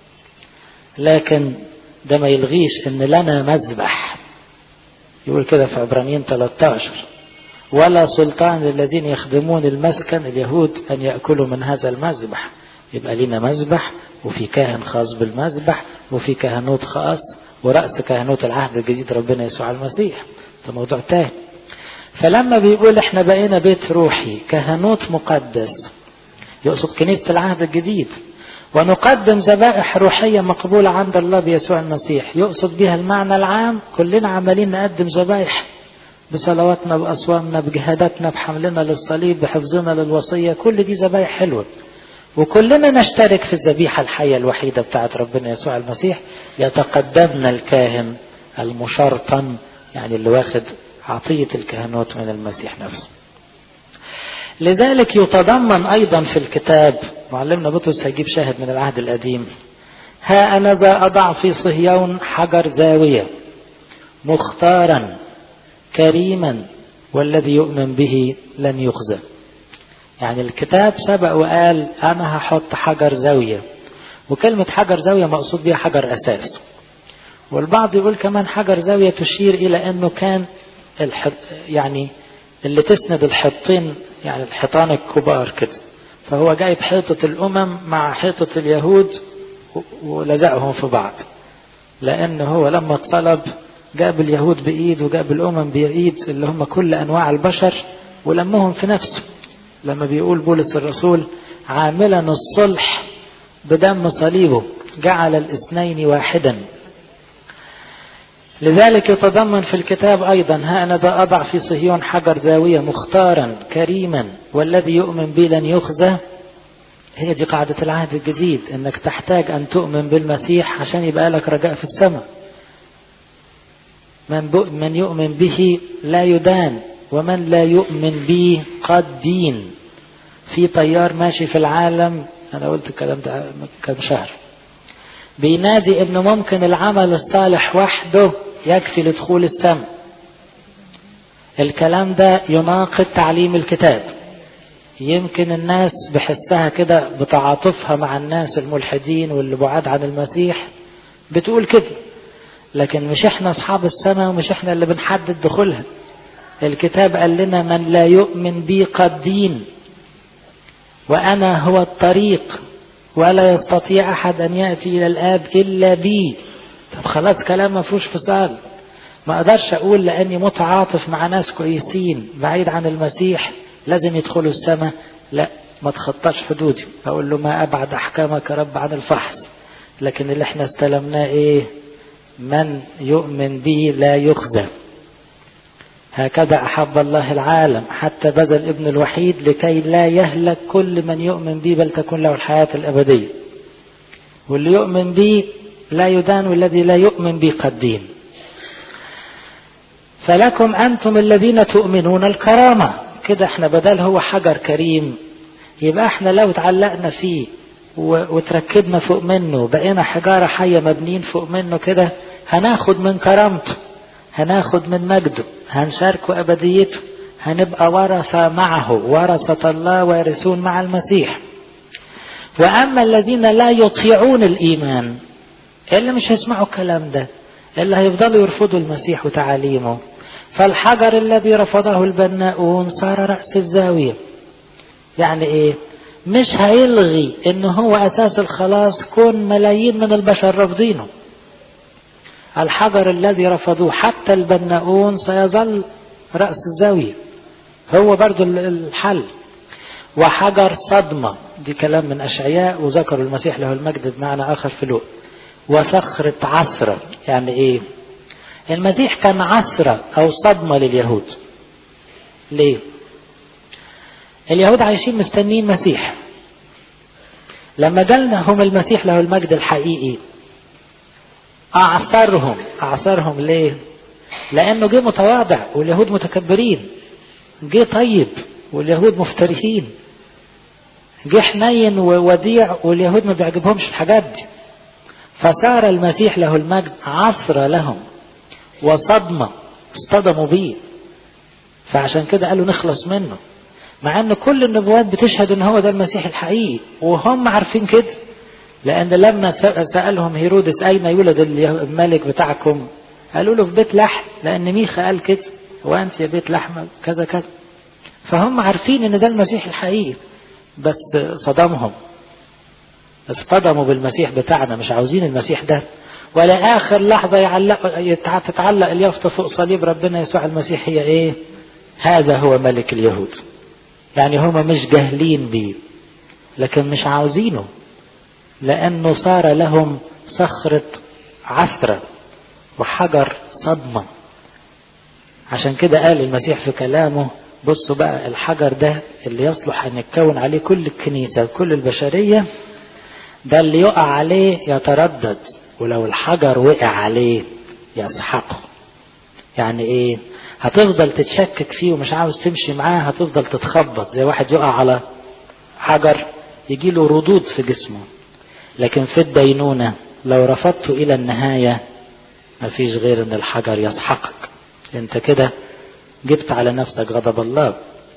لكن ده ما يلغيش ان لنا مذبح يقول كده في عبرانيين 13 ولا سلطان للذين يخدمون المسكن اليهود ان ياكلوا من هذا المذبح يبقى لنا مذبح وفي كاهن خاص بالمذبح وفي كهنوت خاص ورأس كهنوت العهد الجديد ربنا يسوع المسيح ده موضوع تاني فلما بيقول احنا بقينا بيت روحي كهنوت مقدس يقصد كنيسة العهد الجديد ونقدم ذبائح روحية مقبولة عند الله بيسوع المسيح يقصد بها المعنى العام كلنا عمالين نقدم ذبائح بصلواتنا بأصوامنا بجهاداتنا بحملنا للصليب بحفظنا للوصية كل دي ذبائح حلوة وكلنا نشترك في الذبيحة الحية الوحيدة بتاعت ربنا يسوع المسيح يتقدمنا الكاهن المشرطن يعني اللي واخد عطية الكهنوت من المسيح نفسه لذلك يتضمن أيضا في الكتاب معلمنا بطرس هيجيب شاهد من العهد القديم ها أنا ذا أضع في صهيون حجر زاوية مختارا كريما والذي يؤمن به لن يخزى يعني الكتاب سبق وقال أنا هحط حجر زاوية وكلمة حجر زاوية مقصود بها حجر أساس والبعض يقول كمان حجر زاوية تشير إلى أنه كان الحط يعني اللي تسند الحطين يعني الحيطان الكبار كده فهو جايب حيطة الأمم مع حيطة اليهود ولزقهم في بعض لأن هو لما اتصلب جاب اليهود بإيد وجاب الأمم بإيد اللي هم كل أنواع البشر ولمهم في نفسه لما بيقول بولس الرسول عاملا الصلح بدم صليبه جعل الاثنين واحدا لذلك يتضمن في الكتاب أيضا ها أنا أضع في صهيون حجر زاوية مختارا كريما والذي يؤمن بي لن يخزى هي دي قاعدة العهد الجديد انك تحتاج ان تؤمن بالمسيح عشان يبقى لك رجاء في السماء من, من يؤمن به لا يدان ومن لا يؤمن به قد دين في طيار ماشي في العالم انا قلت الكلام ده كم شهر بينادي انه ممكن العمل الصالح وحده يكفي لدخول السماء الكلام ده يناقض تعليم الكتاب يمكن الناس بحسها كده بتعاطفها مع الناس الملحدين واللي بعاد عن المسيح بتقول كده لكن مش احنا اصحاب السماء ومش احنا اللي بنحدد دخولها الكتاب قال لنا من لا يؤمن بي قد دين وانا هو الطريق ولا يستطيع احد ان ياتي الى الاب الا بي طب خلاص كلام ما فيهوش فصال ما اقدرش اقول لاني متعاطف مع ناس كويسين بعيد عن المسيح لازم يدخلوا السماء لا ما تخطاش حدودي اقول له ما ابعد احكامك يا رب عن الفحص لكن اللي احنا استلمناه ايه من يؤمن به لا يخزى هكذا احب الله العالم حتى بذل ابن الوحيد لكي لا يهلك كل من يؤمن به بل تكون له الحياه الابديه واللي يؤمن به لا يدان والذي لا يؤمن به قد دين فلكم انتم الذين تؤمنون الكرامه كده احنا بدل هو حجر كريم يبقى احنا لو تعلقنا فيه وتركبنا فوق منه بقينا حجارة حية مبنيين فوق منه كده هناخد من كرامته هناخد من مجده هنشاركه أبديته هنبقى ورثة معه ورثة الله وارثون مع المسيح وأما الذين لا يطيعون الإيمان اللي مش هيسمعوا الكلام ده اللي هيفضلوا يرفضوا المسيح وتعاليمه فالحجر الذي رفضه البناؤون صار رأس الزاوية يعني ايه مش هيلغي ان هو اساس الخلاص كون ملايين من البشر رافضينه الحجر الذي رفضوه حتى البناؤون سيظل رأس الزاوية هو برضو الحل وحجر صدمة دي كلام من أشعياء وذكر المسيح له المجد بمعنى آخر في لوق وصخرة عثرة يعني إيه المسيح كان عثرة أو صدمة لليهود ليه اليهود عايشين مستنين مسيح لما جالهم المسيح له المجد الحقيقي أعثرهم أعثرهم ليه لأنه جه متواضع واليهود متكبرين جه طيب واليهود مفترسين جه حنين ووديع واليهود ما بيعجبهمش الحاجات دي فصار المسيح له المجد عثرة لهم وصدمة اصطدموا بيه فعشان كده قالوا نخلص منه مع ان كل النبوات بتشهد ان هو ده المسيح الحقيقي وهم عارفين كده لان لما سالهم هيرودس اين يولد الملك بتاعكم قالوا له في بيت لحم لان ميخا قال كده وانت يا بيت لحم كذا كذا فهم عارفين ان ده المسيح الحقيقي بس صدمهم اصطدموا بالمسيح بتاعنا مش عاوزين المسيح ده ولا اخر لحظه يعلق تتعلق اليافطه فوق صليب ربنا يسوع المسيح هي ايه هذا هو ملك اليهود يعني هما مش جاهلين بيه لكن مش عاوزينه لأنه صار لهم صخرة عثرة وحجر صدمة عشان كده قال المسيح في كلامه بصوا بقى الحجر ده اللي يصلح أن يتكون عليه كل الكنيسة وكل البشرية ده اللي يقع عليه يتردد ولو الحجر وقع عليه يسحقه يعني ايه هتفضل تتشكك فيه ومش عاوز تمشي معاه هتفضل تتخبط زي واحد يقع على حجر يجي له ردود في جسمه لكن في الدينونة لو رفضته إلى النهاية مفيش غير ان الحجر يسحقك انت كده جبت على نفسك غضب الله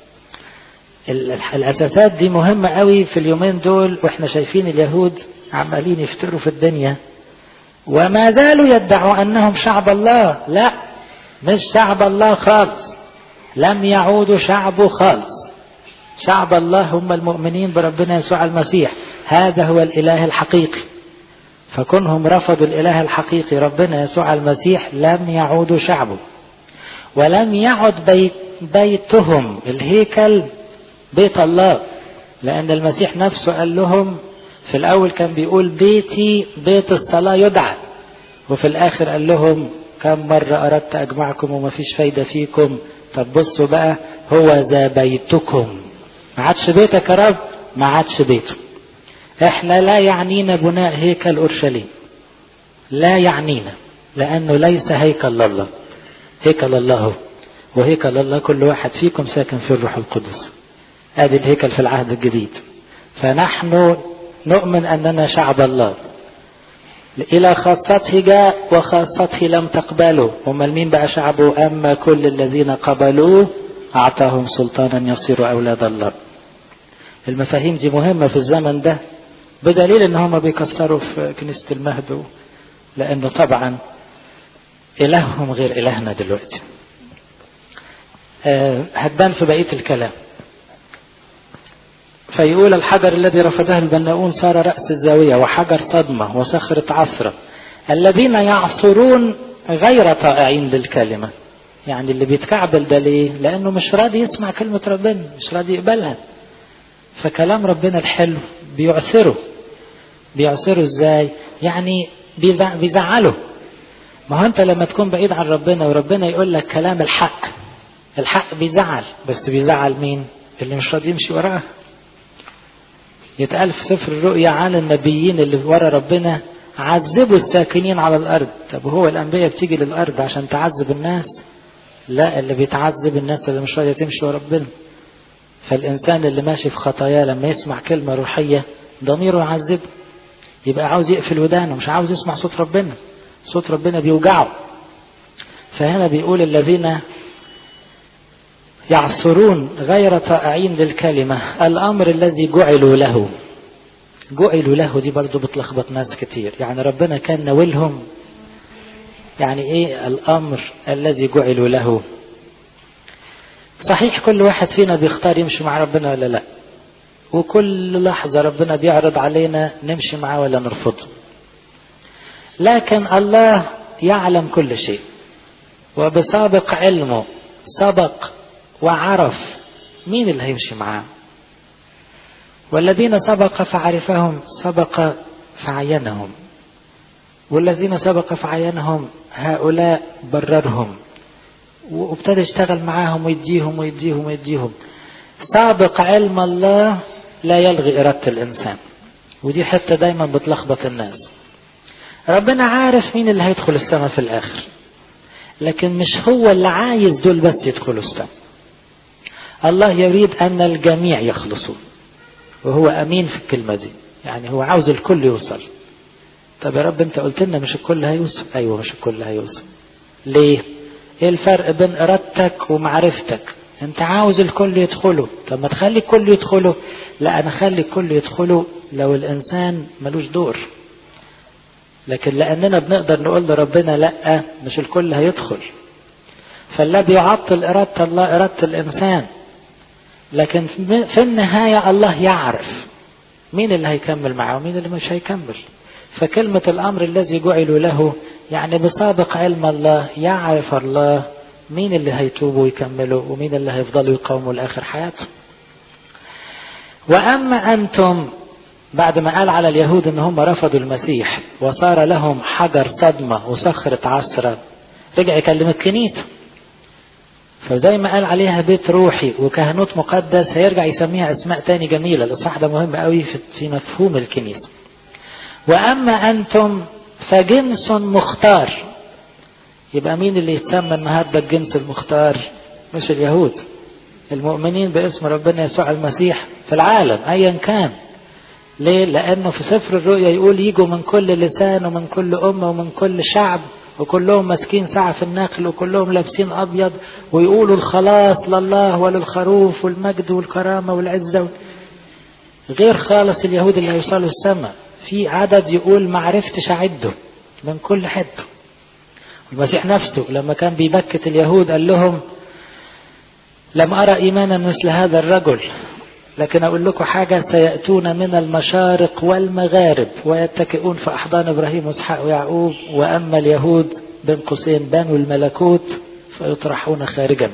الاساسات دي مهمة قوي في اليومين دول واحنا شايفين اليهود عمالين يفتروا في الدنيا وما زالوا يدعوا انهم شعب الله لا مش شعب الله خالص لم يعودوا شعبه خالص شعب الله هم المؤمنين بربنا يسوع المسيح هذا هو الاله الحقيقي فكونهم رفضوا الاله الحقيقي ربنا يسوع المسيح لم يعودوا شعبه ولم يعد بيت بيتهم الهيكل بيت الله لان المسيح نفسه قال لهم في الاول كان بيقول بيتي بيت الصلاه يدعى وفي الاخر قال لهم كم مرة أردت أجمعكم وما فيش فايدة فيكم طب بصوا بقى هو ذا بيتكم ما عادش بيتك يا رب ما عادش بيته احنا لا يعنينا بناء هيكل أورشليم لا يعنينا لأنه ليس هيكل الله هيكل الله هو وهيكل الله كل واحد فيكم ساكن في الروح القدس ادي الهيكل في العهد الجديد فنحن نؤمن أننا شعب الله إلى خاصته جاء وخاصته لم تقبله أمال مين بقى شعبه أما كل الذين قبلوه أعطاهم سلطانا يصيروا أولاد الله المفاهيم دي مهمة في الزمن ده بدليل ان هم بيكسروا في كنيسة المهد لانه طبعا الههم غير الهنا دلوقتي أه هتبان في بقية الكلام فيقول الحجر الذي رفضه البناؤون صار رأس الزاوية وحجر صدمة وصخرة عصرة الذين يعصرون غير طائعين للكلمة يعني اللي بيتكعبل ده ليه لأنه مش راضي يسمع كلمة ربنا مش راضي يقبلها فكلام ربنا الحلو بيعسره بيعسره ازاي يعني بيزع... بيزعله ما هو انت لما تكون بعيد عن ربنا وربنا يقول لك كلام الحق الحق بيزعل بس بيزعل مين اللي مش راضي يمشي وراه يتقال في سفر الرؤيا عن النبيين اللي ورا ربنا عذبوا الساكنين على الارض طب هو الانبياء بتيجي للارض عشان تعذب الناس لا اللي بيتعذب الناس اللي مش راضيه تمشي ورا ربنا فالإنسان اللي ماشي في خطاياه لما يسمع كلمة روحية ضميره يعذبه يبقى عاوز يقفل ودانه مش عاوز يسمع صوت ربنا صوت ربنا بيوجعه فهنا بيقول الذين يعصرون غير طائعين للكلمة الأمر الذي جعلوا له جعلوا له دي برضو بتلخبط ناس كتير يعني ربنا كان ناولهم يعني ايه الأمر الذي جعلوا له صحيح كل واحد فينا بيختار يمشي مع ربنا ولا لا وكل لحظة ربنا بيعرض علينا نمشي معاه ولا نرفضه لكن الله يعلم كل شيء وبسابق علمه سبق وعرف مين اللي هيمشي معاه والذين سبق فعرفهم سبق فعينهم والذين سبق فعينهم هؤلاء بررهم وابتدى يشتغل معاهم ويديهم ويديهم ويديهم سابق علم الله لا يلغي إرادة الإنسان ودي حتة دايما بتلخبط الناس ربنا عارف مين اللي هيدخل السماء في الآخر لكن مش هو اللي عايز دول بس يدخلوا السماء الله يريد أن الجميع يخلصوا وهو أمين في الكلمة دي يعني هو عاوز الكل يوصل طب يا رب انت قلت لنا مش الكل هيوصل ايوه مش الكل هيوصل ليه ايه الفرق بين ارادتك ومعرفتك انت عاوز الكل يدخله طب ما تخلي الكل يدخله لا انا اخلي الكل يدخله لو الانسان ملوش دور لكن لاننا بنقدر نقول لربنا لا مش الكل هيدخل فالذي يعطل إرادة الله إرادة الإنسان لكن في النهاية الله يعرف مين اللي هيكمل معه ومين اللي مش هيكمل فكلمة الأمر الذي جعلوا له يعني بسابق علم الله يعرف الله مين اللي هيتوبوا ويكملوا ومين اللي هيفضلوا يقاوموا لآخر حياتهم وأما أنتم بعد ما قال على اليهود ان هم رفضوا المسيح وصار لهم حجر صدمة وصخرة عصرة رجع يكلم الكنيسة فزي ما قال عليها بيت روحي وكهنوت مقدس هيرجع يسميها اسماء تاني جميلة الاصحاح ده مهم قوي في مفهوم الكنيسة واما انتم فجنس مختار يبقى مين اللي يتسمى النهارده الجنس المختار مش اليهود المؤمنين باسم ربنا يسوع المسيح في العالم ايا كان ليه لانه في سفر الرؤيا يقول يجوا من كل لسان ومن كل امه ومن كل شعب وكلهم ماسكين ساعة في النخل وكلهم لابسين أبيض ويقولوا الخلاص لله وللخروف والمجد والكرامة والعزة غير خالص اليهود اللي هيوصلوا السماء في عدد يقول ما عرفتش أعده من كل حتة المسيح نفسه لما كان بيبكت اليهود قال لهم لم أرى إيمانا مثل هذا الرجل لكن أقول لكم حاجة سيأتون من المشارق والمغارب ويتكئون في أحضان إبراهيم وإسحاق ويعقوب وأما اليهود بين قوسين بنو الملكوت فيطرحون خارجا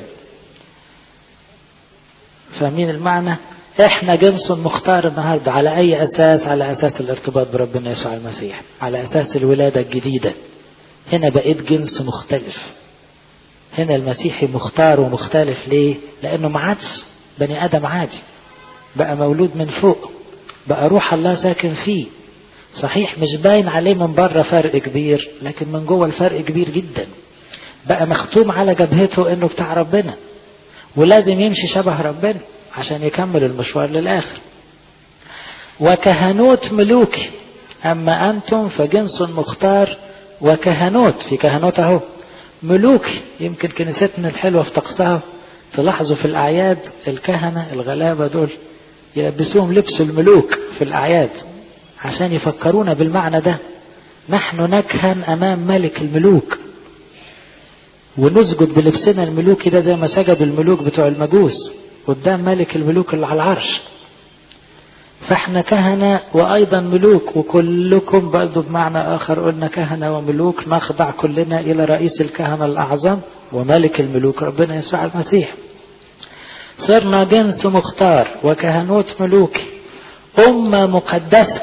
فاهمين المعنى احنا جنس مختار النهاردة على اي اساس على اساس الارتباط بربنا يسوع المسيح على اساس الولادة الجديدة هنا بقيت جنس مختلف هنا المسيحي مختار ومختلف ليه لانه ما عادش بني ادم عادي بقى مولود من فوق بقى روح الله ساكن فيه صحيح مش باين عليه من بره فرق كبير لكن من جوه الفرق كبير جدا بقى مختوم على جبهته انه بتاع ربنا ولازم يمشي شبه ربنا عشان يكمل المشوار للاخر وكهنوت ملوكي أما أنتم فجنس مختار وكهنوت في كهنوت أهو ملوك يمكن كنيستنا الحلوة في طقسها تلاحظوا في الأعياد الكهنة الغلابة دول يلبسوهم لبس الملوك في الأعياد عشان يفكرونا بالمعنى ده نحن نكهن أمام ملك الملوك ونسجد بلبسنا الملوكي ده زي ما سجدوا الملوك بتوع المجوس قدام ملك الملوك اللي على العرش فاحنا كهنة وأيضا ملوك وكلكم برضه بمعنى آخر قلنا كهنة وملوك نخضع كلنا إلى رئيس الكهنة الأعظم وملك الملوك ربنا يسوع المسيح صرنا جنس مختار وكهنوت ملوكي أمة مقدسة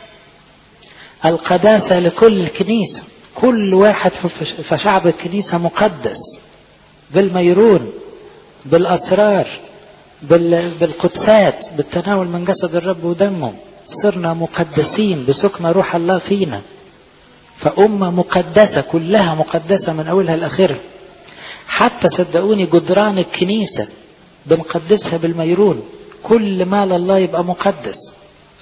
القداسة لكل الكنيسة كل واحد في شعب الكنيسة مقدس بالميرون بالأسرار بالقدسات بالتناول من جسد الرب ودمه صرنا مقدسين بسكن روح الله فينا فأمة مقدسة كلها مقدسة من أولها لآخرها حتى صدقوني جدران الكنيسة بنقدسها بالميرون كل ما لله يبقى مقدس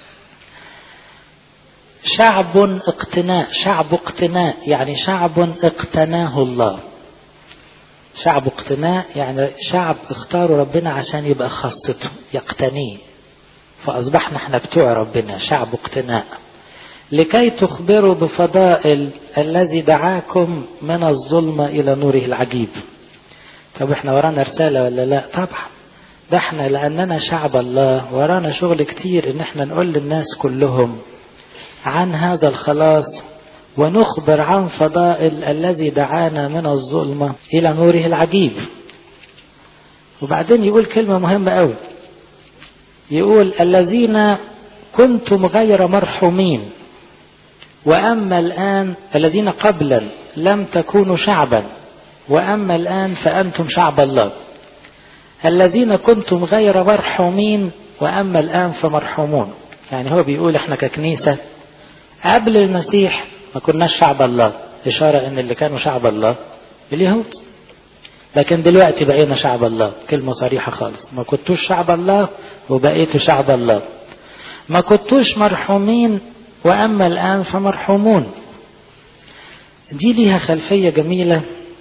شعب اقتناء شعب اقتناء يعني شعب اقتناه الله شعب اقتناء يعني شعب اختاروا ربنا عشان يبقى خاصته يقتنيه فأصبحنا احنا بتوع ربنا شعب اقتناء لكي تخبروا بفضائل الذي دعاكم من الظلمة إلى نوره العجيب طب احنا ورانا رسالة ولا لا طبعا ده احنا لأننا شعب الله ورانا شغل كتير ان احنا نقول للناس كلهم عن هذا الخلاص ونخبر عن فضائل الذي دعانا من الظلمة إلى نوره العجيب وبعدين يقول كلمة مهمة أوي يقول الذين كنتم غير مرحومين وأما الآن الذين قبلا لم تكونوا شعبا وأما الآن فأنتم شعب الله الذين كنتم غير مرحومين وأما الآن فمرحومون يعني هو بيقول احنا ككنيسة قبل المسيح ما كناش شعب الله إشارة إن اللي كانوا شعب الله اليهود لكن دلوقتي بقينا شعب الله كلمة صريحة خالص ما كنتوش شعب الله وبقيتوا شعب الله ما كنتوش مرحومين وأما الآن فمرحومون دي ليها خلفية جميلة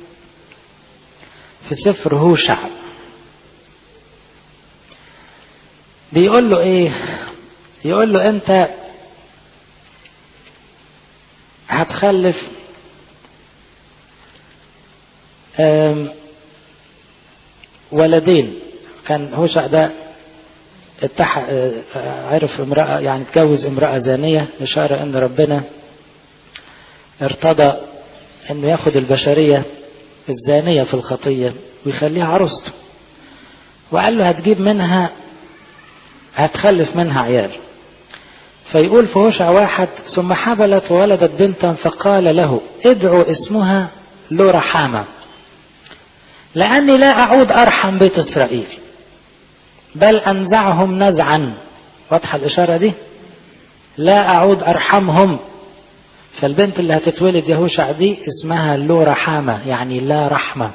في سفر هوشع بيقول له ايه يقول له انت هتخلف ولدين كان هوشع ده اتح عرف امرأة يعني اتجوز امرأة زانية إشارة إن ربنا ارتضى إنه ياخد البشرية الزانية في الخطية ويخليها عروسته وقال له هتجيب منها هتخلف منها عيال فيقول في هوشع واحد ثم حبلت وولدت بنتا فقال له ادعو اسمها لورحامة لأني لا أعود أرحم بيت إسرائيل بل أنزعهم نزعا واضحة الإشارة دي لا أعود أرحمهم فالبنت اللي هتتولد يهوشع دي اسمها لو رحامة يعني لا رحمة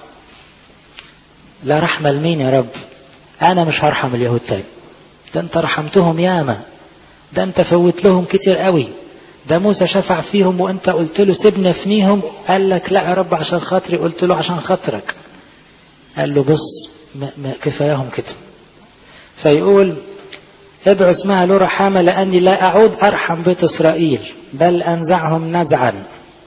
لا رحمة لمين يا رب أنا مش هرحم اليهود تاني ده أنت رحمتهم ياما ده أنت فوت لهم كتير قوي ده موسى شفع فيهم وأنت قلت له سيبنا فنيهم قال لك لا يا رب عشان خاطري قلت له عشان خاطرك قال له بص ما ما كفاياهم كده فيقول ادعو اسمها له رحامة لأني لا أعود أرحم بيت إسرائيل بل أنزعهم نزعا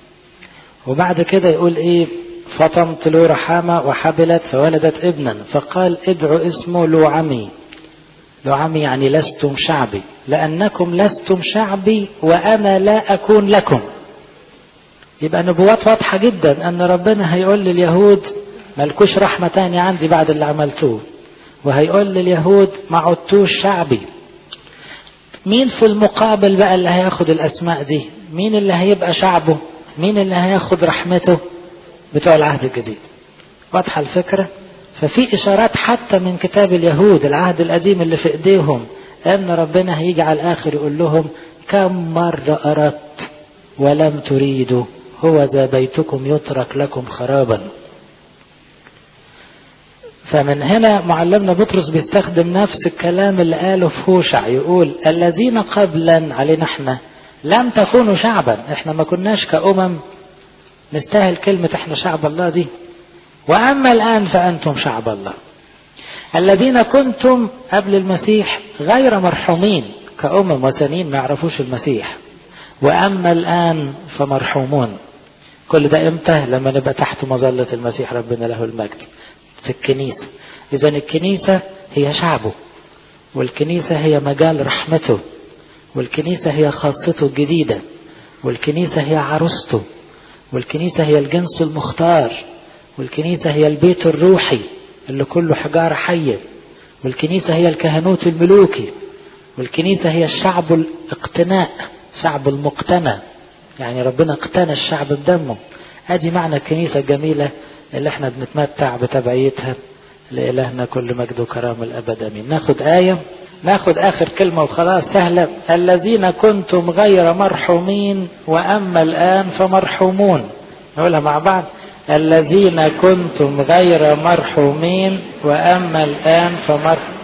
وبعد كده يقول إيه فطمت له رحامة وحبلت فولدت ابنا فقال ادعو اسمه لوعمي لوعمي يعني لستم شعبي لأنكم لستم شعبي وأنا لا أكون لكم يبقى نبوات واضحة جدا أن ربنا هيقول لليهود ملكوش رحمة تاني عندي بعد اللي عملتوه وهيقول لليهود ما عدتوش شعبي مين في المقابل بقى اللي هياخد الأسماء دي مين اللي هيبقى شعبه مين اللي هياخد رحمته بتوع العهد الجديد واضحة الفكرة ففي إشارات حتى من كتاب اليهود العهد القديم اللي في إيديهم أن ربنا هيجي على الآخر يقول لهم كم مرة أردت ولم تريدوا هو ذا بيتكم يترك لكم خرابا فمن هنا معلمنا بطرس بيستخدم نفس الكلام اللي قاله في هوشع يقول الذين قبلا علينا احنا لم تكونوا شعبا احنا ما كناش كأمم نستاهل كلمة احنا شعب الله دي وأما الآن فأنتم شعب الله الذين كنتم قبل المسيح غير مرحومين كأمم وثنين ما يعرفوش المسيح وأما الآن فمرحومون كل ده امتى لما نبقى تحت مظلة المسيح ربنا له المجد في الكنيسة إذا الكنيسة هي شعبه والكنيسة هي مجال رحمته والكنيسة هي خاصته الجديدة والكنيسة هي عروسته والكنيسة هي الجنس المختار والكنيسة هي البيت الروحي اللي كله حجارة حية والكنيسة هي الكهنوت الملوكي والكنيسة هي الشعب الاقتناء شعب المقتنى يعني ربنا اقتنى الشعب بدمه ادي معنى الكنيسة الجميلة اللي احنا بنتمتع بتبعيتها لإلهنا كل مجد وكرامة الأبد أمين ناخد آية ناخد آخر كلمة وخلاص سهلة الذين كنتم غير مرحومين وأما الآن فمرحومون نقولها مع بعض الذين كنتم غير مرحومين وأما الآن فمرحومون